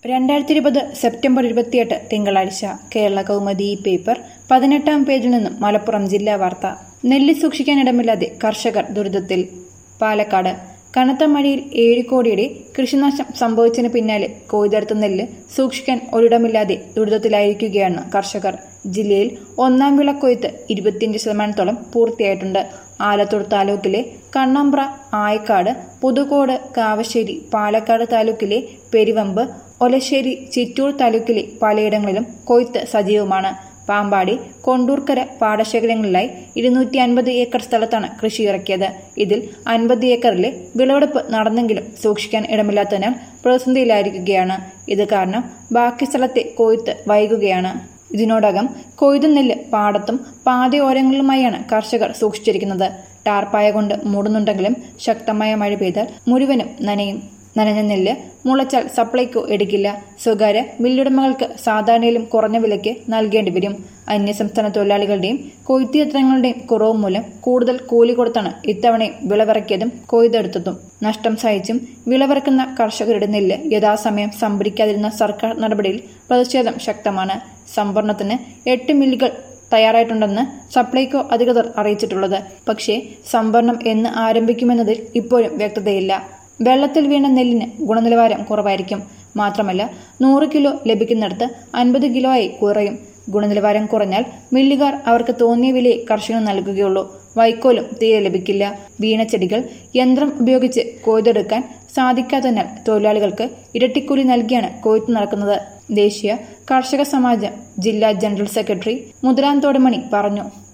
രണ്ടായിരത്തി ഇരുപത് സെപ്റ്റംബർ ഇരുപത്തിയെട്ട് തിങ്കളാഴ്ച കേരള കൗമുദി പേപ്പർ പതിനെട്ടാം പേജിൽ നിന്നും മലപ്പുറം ജില്ലാ വാർത്ത നെല്ല് സൂക്ഷിക്കാനിടമില്ലാതെ കർഷകർ ദുരിതത്തിൽ പാലക്കാട് കനത്ത മഴയിൽ ഏഴ് കോടിയുടെ കൃഷിനാശം സംഭവിച്ചതിന് പിന്നാലെ കൊയ്തെടുത്ത നെല്ല് സൂക്ഷിക്കാൻ ഒരിടമില്ലാതെ ദുരിതത്തിലായിരിക്കുകയാണ് കർഷകർ ജില്ലയിൽ ഒന്നാം വിള കൊയ്ത്ത് ഇരുപത്തിയഞ്ച് ശതമാനത്തോളം പൂർത്തിയായിട്ടുണ്ട് ആലത്തൂർ താലൂക്കിലെ കണ്ണമ്പ്ര ആയക്കാട് പുതുക്കോട് കാവശ്ശേരി പാലക്കാട് താലൂക്കിലെ പെരുവമ്പ് ഒലശ്ശേരി ചിറ്റൂർ താലൂക്കിലെ പലയിടങ്ങളിലും കൊയ്ത്ത് സജീവമാണ് പാമ്പാടി കൊണ്ടൂർക്കര പാടശേഖരങ്ങളിലായി ഇരുന്നൂറ്റി അൻപത് ഏക്കർ സ്ഥലത്താണ് കൃഷി ഇറക്കിയത് ഇതിൽ അൻപത് ഏക്കറിലെ വിളവെടുപ്പ് നടന്നെങ്കിലും സൂക്ഷിക്കാൻ ഇടമില്ലാത്തതിനാൽ പ്രതിസന്ധിയിലായിരിക്കുകയാണ് ഇത് കാരണം ബാക്കി സ്ഥലത്തെ കൊയ്ത്ത് വൈകുകയാണ് ഇതിനോടകം കൊയ്ത നെല്ല് പാടത്തും പാതയോരങ്ങളിലുമായാണ് കർഷകർ സൂക്ഷിച്ചിരിക്കുന്നത് ടാർപ്പായ കൊണ്ട് മൂടുന്നുണ്ടെങ്കിലും ശക്തമായ മഴ പെയ്താൽ മുഴുവനും നനയും നനഞ്ഞ നെല്ല് മുളച്ചാൽ സപ്ലൈക്കോ എടുക്കില്ല സ്വകാര്യ മില്ലുടമകൾക്ക് സാധാരണയിലും കുറഞ്ഞ വിലയ്ക്ക് നൽകേണ്ടി വരും അന്യസംസ്ഥാന തൊഴിലാളികളുടെയും കൊയ്ത്ത് യന്ത്രങ്ങളുടെയും കുറവ് മൂലം കൂടുതൽ കൂലി കൊടുത്താണ് ഇത്തവണയും വിളവിറക്കിയതും കൊയ്തെടുത്തതും നഷ്ടം സഹിച്ചും വിളവിറക്കുന്ന കർഷകരുടെ നെല്ല് യഥാസമയം സംഭരിക്കാതിരുന്ന സർക്കാർ നടപടിയിൽ പ്രതിഷേധം ശക്തമാണ് സംഭരണത്തിന് എട്ട് മില്ലുകൾ തയ്യാറായിട്ടുണ്ടെന്ന് സപ്ലൈകോ അധികൃതർ അറിയിച്ചിട്ടുള്ളത് പക്ഷേ സംഭരണം എന്ന് ആരംഭിക്കുമെന്നതിൽ ഇപ്പോഴും വ്യക്തതയില്ല വെള്ളത്തിൽ വീണ നെല്ലിന് ഗുണനിലവാരം കുറവായിരിക്കും മാത്രമല്ല നൂറ് കിലോ ലഭിക്കുന്നിടത്ത് അൻപത് കിലോ ആയി കുറയും ഗുണനിലവാരം കുറഞ്ഞാൽ മില്ലുകാർ അവർക്ക് തോന്നിയ വിലയെ കർഷകന് നൽകുകയുള്ളൂ വൈക്കോലും തീരെ ലഭിക്കില്ല വീണച്ചെടികൾ യന്ത്രം ഉപയോഗിച്ച് കൊയ്തെടുക്കാൻ സാധിക്കാത്തതിനാൽ തൊഴിലാളികൾക്ക് ഇരട്ടിക്കൂലി നൽകിയാണ് കൊയ്ത്ത് നടക്കുന്നത് ദേശീയ കർഷക സമാജം ജില്ലാ ജനറൽ സെക്രട്ടറി മുതലാന്തോടുമണി പറഞ്ഞു